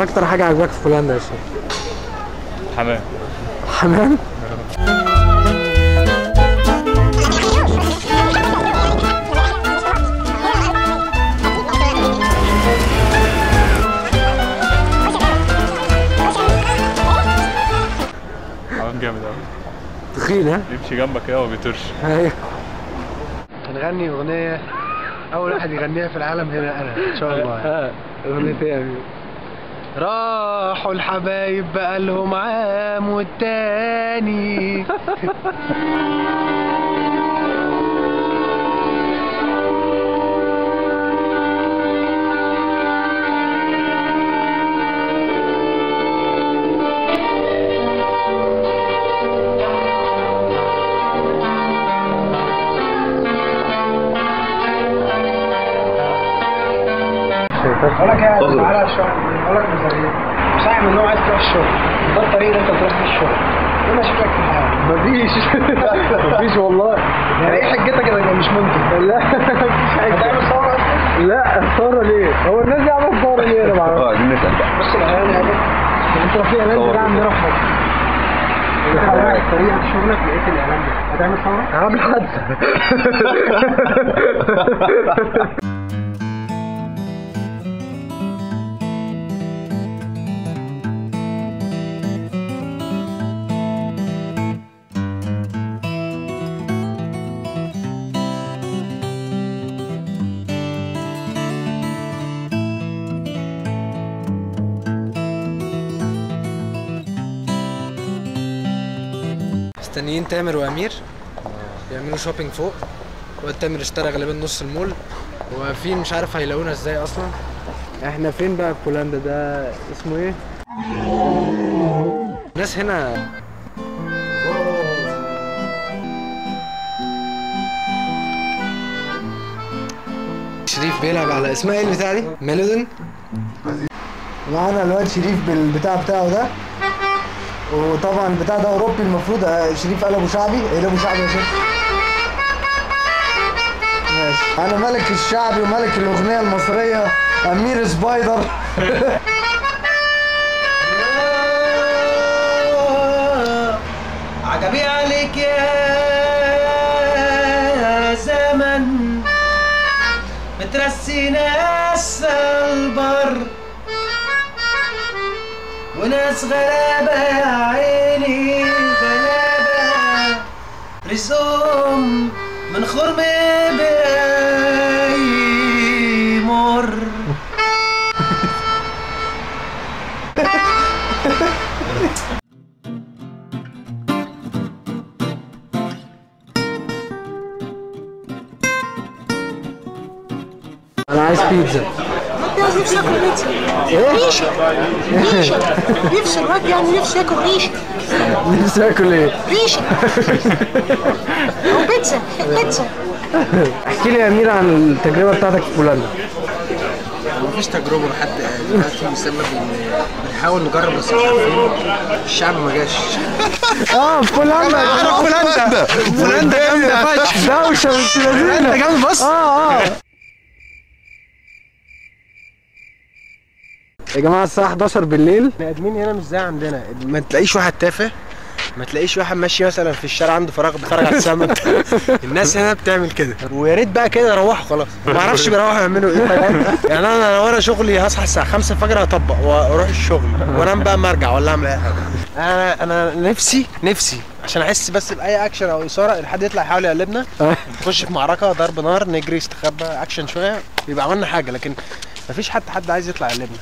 اكتر حاجه عجباك في بولندا يا شيخ حمام حمام حمام جامد قوي تخين ها يمشي جنبك كده وما بيطيرش ايوه هنغني اغنيه اول واحد يغنيها في العالم هنا انا ان شاء الله اه اغنيه ايه يا امير راحوا الحبايب بقالهم عام والتاني اقول لك ايه تعالى الشغل اقول لك نظريه صاحب من نوع عايز تروح الشغل ده الطريق اللي انت تروح فيه الشغل ايه مشاكلك في الحياه؟ مفيش مفيش والله يعني ايه حجتك انك مش منتج؟ لا مفيش حاجه هتعمل ثوره اصلا؟ لا ثوره ليه؟ هو الناس دي عملت ثوره ليه انا ما اعرفش اه دي نسال بقى بص الاعلان يا ابني انت لو في اعلان ده عندنا في مصر انت رايح طريقك في شغلك لقيت الاعلان ده هتعمل ثوره؟ هعمل حادثه مستنيين تامر وامير بيعملوا شوبينج فوق واد تامر اشترى غالبا نص المول واقفين مش عارف هيلاقونا ازاي اصلا احنا فين بقى في بولندا ده اسمه ايه الناس هنا شريف بيلعب على اسمها ايه البتاع دي؟ ميلودن معانا الواد شريف بالبتاع بتاعه ده وطبعا البتاع ده اوروبي المفروض آه، شريف قلبه شعبي قلبه شعبي يا شيخ ماشي انا ملك الشعبي وملك الاغنيه المصريه امير سبايدر عجبي عليك يا زمن بترسي ناس البر وناس غلابة يا عيني غلابة رزقهم من خرم بيمر انا عايز بيتزا نفسي اكل بيتزا ريشه ريشه نفسي الواد يعني نفسي ياكل ريشه نفسي اكل ايه ريشه او بيتزا بيتزا احكي لي يا امير عن التجربه بتاعتك في بولندا مفيش تجربه لحد دلوقتي بسبب ان بنحاول نجرب بس مش عارفين الشعب ما جاش اه في بولندا انا بولندا بولندا جامده فشخ دوشه بنت لذينه بولندا جامده بص اه اه يا جماعه الساعه 11 بالليل البني ادمين هنا مش زي عندنا ما تلاقيش واحد تافه ما تلاقيش واحد ماشي مثلا في الشارع عنده فراغ بيتفرج على السما الناس هنا بتعمل كده ويا ريت بقى كده يروحوا خلاص ما اعرفش بيروحوا يعملوا ايه فاهم؟ يعني انا انا ورا شغلي هصحى الساعه 5 الفجر هطبق واروح الشغل وانام بقى ما ارجع ولا اعمل اي حاجه انا انا نفسي نفسي عشان احس بس باي اكشن او اثاره الحد يطلع يحاول يقلبنا نخش في معركه ضرب نار نجري استخبى اكشن شويه يبقى عملنا حاجه لكن مفيش حد حد عايز يطلع يقلبنا